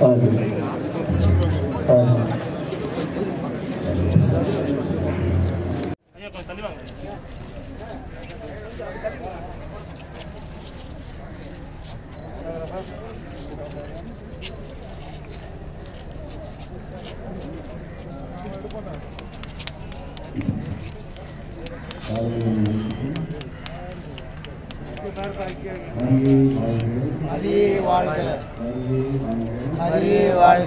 வாழ்க வாழ்க மரியே வாழ்க மரியே வாழ்க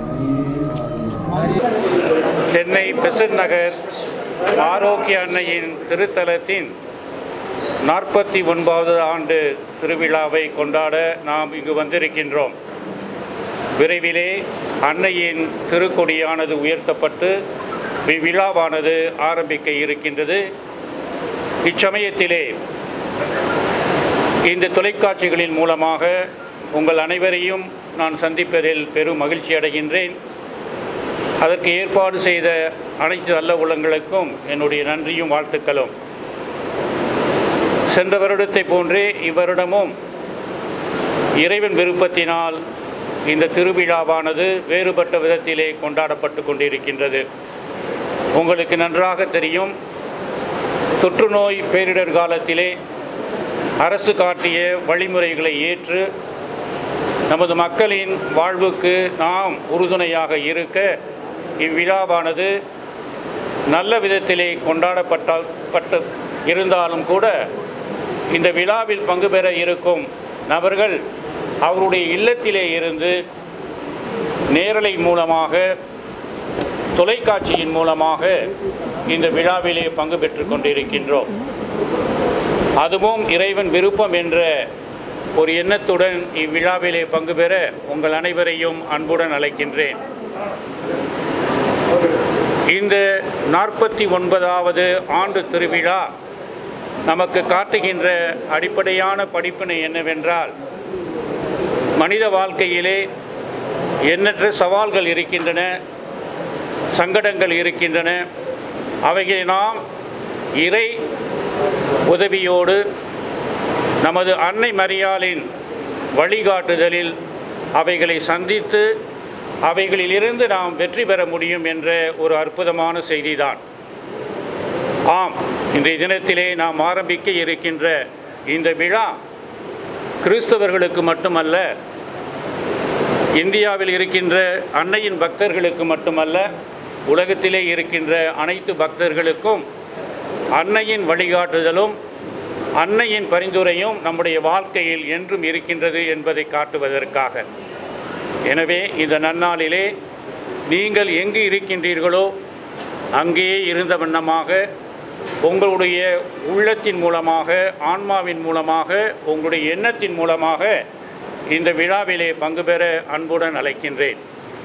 சென்னை பெசன்ட் நகர் ஆரோக்கிய அன்னையின் திருத்தலத்தின் நாற்பத்தி ஒன்பதாவது ஆண்டு திருவிழாவை கொண்டாட நாம் இங்கு வந்திருக்கின்றோம் விரைவிலே அன்னையின் திருக்கொடியானது உயர்த்தப்பட்டு இவ்விழாவானது ஆரம்பிக்க இருக்கின்றது இச்சமயத்திலே இந்த தொலைக்காட்சிகளின் மூலமாக உங்கள் அனைவரையும் நான் சந்திப்பதில் பெரும் மகிழ்ச்சி அடைகின்றேன் அதற்கு ஏற்பாடு செய்த அனைத்து நல்ல உள்ளங்களுக்கும் என்னுடைய நன்றியும் வாழ்த்துக்களும் சென்ற வருடத்தை போன்றே இவ்வருடமும் இறைவன் விருப்பத்தினால் இந்த திருவிழாவானது வேறுபட்ட விதத்திலே கொண்டாடப்பட்டு கொண்டிருக்கின்றது உங்களுக்கு நன்றாக தெரியும் தொற்றுநோய் பேரிடர் காலத்திலே அரசு காட்டிய வழிமுறைகளை ஏற்று நமது மக்களின் வாழ்வுக்கு நாம் உறுதுணையாக இருக்க இவ்விழாவானது நல்ல விதத்திலே கொண்டாடப்பட்ட பட்டு இருந்தாலும் கூட இந்த விழாவில் பங்கு பெற இருக்கும் நபர்கள் அவருடைய இல்லத்திலே இருந்து நேரலை மூலமாக தொலைக்காட்சியின் மூலமாக இந்த விழாவிலே பங்கு பெற்று கொண்டிருக்கின்றோம் அதுவும் இறைவன் விருப்பம் என்ற ஒரு எண்ணத்துடன் இவ்விழாவிலே பங்கு பெற உங்கள் அனைவரையும் அன்புடன் அழைக்கின்றேன் இந்த நாற்பத்தி ஒன்பதாவது ஆண்டு திருவிழா நமக்கு காட்டுகின்ற அடிப்படையான படிப்பினை என்னவென்றால் மனித வாழ்க்கையிலே எண்ணற்ற சவால்கள் இருக்கின்றன சங்கடங்கள் இருக்கின்றன அவைகளை நாம் இறை உதவியோடு நமது அன்னை மரியாளின் வழிகாட்டுதலில் அவைகளை சந்தித்து அவைகளிலிருந்து நாம் வெற்றி பெற முடியும் என்ற ஒரு அற்புதமான செய்திதான் ஆம் இன்றைய தினத்திலே நாம் ஆரம்பிக்க இருக்கின்ற இந்த விழா கிறிஸ்தவர்களுக்கு மட்டுமல்ல இந்தியாவில் இருக்கின்ற அன்னையின் பக்தர்களுக்கு மட்டுமல்ல உலகத்திலே இருக்கின்ற அனைத்து பக்தர்களுக்கும் அன்னையின் வழிகாட்டுதலும் அன்னையின் பரிந்துரையும் நம்முடைய வாழ்க்கையில் என்றும் இருக்கின்றது என்பதை காட்டுவதற்காக எனவே இந்த நன்னாளிலே நீங்கள் எங்கு இருக்கின்றீர்களோ அங்கேயே இருந்த வண்ணமாக உங்களுடைய உள்ளத்தின் மூலமாக ஆன்மாவின் மூலமாக உங்களுடைய எண்ணத்தின் மூலமாக இந்த விழாவிலே பங்கு பெற அன்புடன் அழைக்கின்றேன்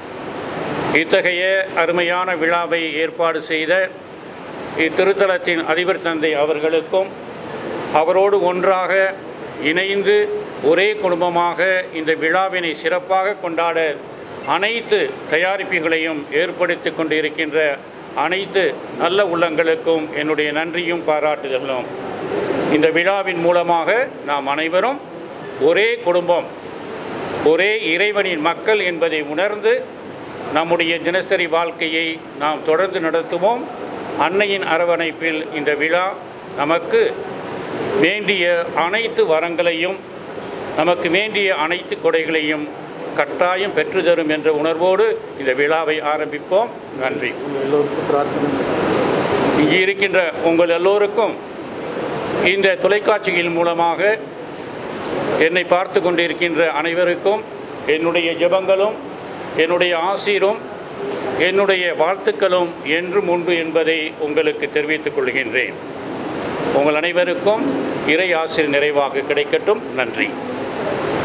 இத்தகைய அருமையான விழாவை ஏற்பாடு செய்த இத்திருத்தலத்தின் அதிபர் தந்தை அவர்களுக்கும் அவரோடு ஒன்றாக இணைந்து ஒரே குடும்பமாக இந்த விழாவினை சிறப்பாக கொண்டாட அனைத்து தயாரிப்புகளையும் ஏற்படுத்தி கொண்டு இருக்கின்ற அனைத்து நல்ல உள்ளங்களுக்கும் என்னுடைய நன்றியும் பாராட்டுதலும் இந்த விழாவின் மூலமாக நாம் அனைவரும் ஒரே குடும்பம் ஒரே இறைவனின் மக்கள் என்பதை உணர்ந்து நம்முடைய தினசரி வாழ்க்கையை நாம் தொடர்ந்து நடத்துவோம் அன்னையின் அரவணைப்பில் இந்த விழா நமக்கு வேண்டிய அனைத்து வரங்களையும் நமக்கு வேண்டிய அனைத்து கொடைகளையும் கட்டாயம் பெற்றுத்தரும் என்ற உணர்வோடு இந்த விழாவை ஆரம்பிப்போம் நன்றி எல்லோருக்கும் பிரார்த்தனை இங்கே இருக்கின்ற உங்கள் எல்லோருக்கும் இந்த தொலைக்காட்சிகள் மூலமாக என்னை பார்த்து கொண்டிருக்கின்ற அனைவருக்கும் என்னுடைய ஜெபங்களும் என்னுடைய ஆசீரும் என்னுடைய வாழ்த்துக்களும் என்றும் உண்டு என்பதை உங்களுக்கு தெரிவித்துக் கொள்கின்றேன் உங்கள் அனைவருக்கும் இறை ஆசிர் நிறைவாக கிடைக்கட்டும் நன்றி